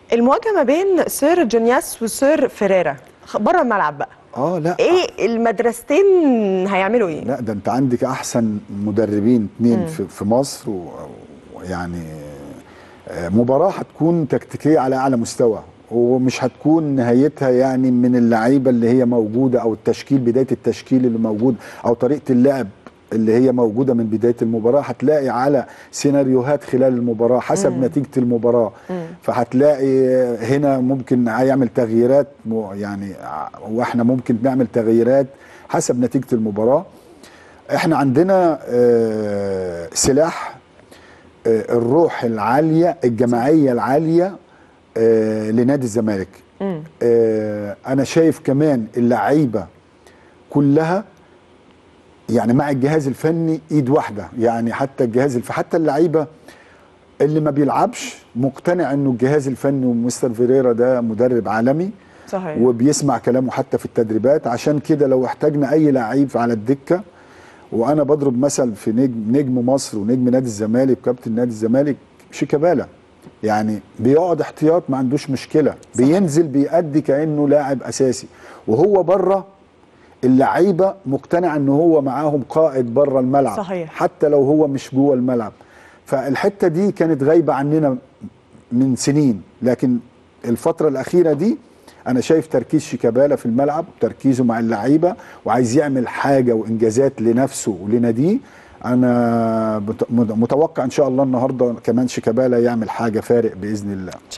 المواجهه ما بين سير جونياس وسير فيريرا بره الملعب بقى اه لا ايه المدرستين هيعملوا ايه لا ده انت عندك احسن مدربين اتنين في, في مصر و- ويعني آه، مباراه هتكون تكتيكيه على اعلى مستوى ومش هتكون نهايتها يعني من اللعيبه اللي هي موجوده او التشكيل بدايه التشكيل اللي موجود او طريقه اللعب اللي هي موجوده من بدايه المباراه هتلاقي على سيناريوهات خلال المباراه حسب مم. نتيجه المباراه مم. فهتلاقي هنا ممكن هيعمل تغييرات م- يعني ع- واحنا ممكن نعمل تغييرات حسب نتيجه المباراه احنا عندنا آه، سلاح آه، الروح العاليه الجماعيه العاليه آه، لنادي الزمالك آه، انا شايف كمان اللعيبه كلها يعني مع الجهاز الفني ايد واحده يعني حتى الجهاز الف... حتى اللعيبه اللي ما بيلعبش مقتنع انه الجهاز الفني ومستر فيريرا ده مدرب عالمي صحيح وبيسمع كلامه حتى في التدريبات عشان كده لو احتاجنا اي لعيب على الدكه وانا بضرب مثل في نجم نجم مصر ونجم نادي الزمالك وكابتن نادي الزمالك شيكابالا يعني بيقعد احتياط ما عندوش مشكله بينزل بيأدي كانه لاعب اساسي وهو بره اللعيبه مقتنع ان هو معاهم قائد بره الملعب صحيح. حتى لو هو مش جوه الملعب فالحته دي كانت غايبه عننا من سنين لكن الفتره الاخيره دي انا شايف تركيز شيكابالا في الملعب تركيزه مع اللعيبه وعايز يعمل حاجه وانجازات لنفسه ولناديه انا مت- متوقع ان شاء الله النهارده كمان شيكابالا يعمل حاجه فارق باذن الله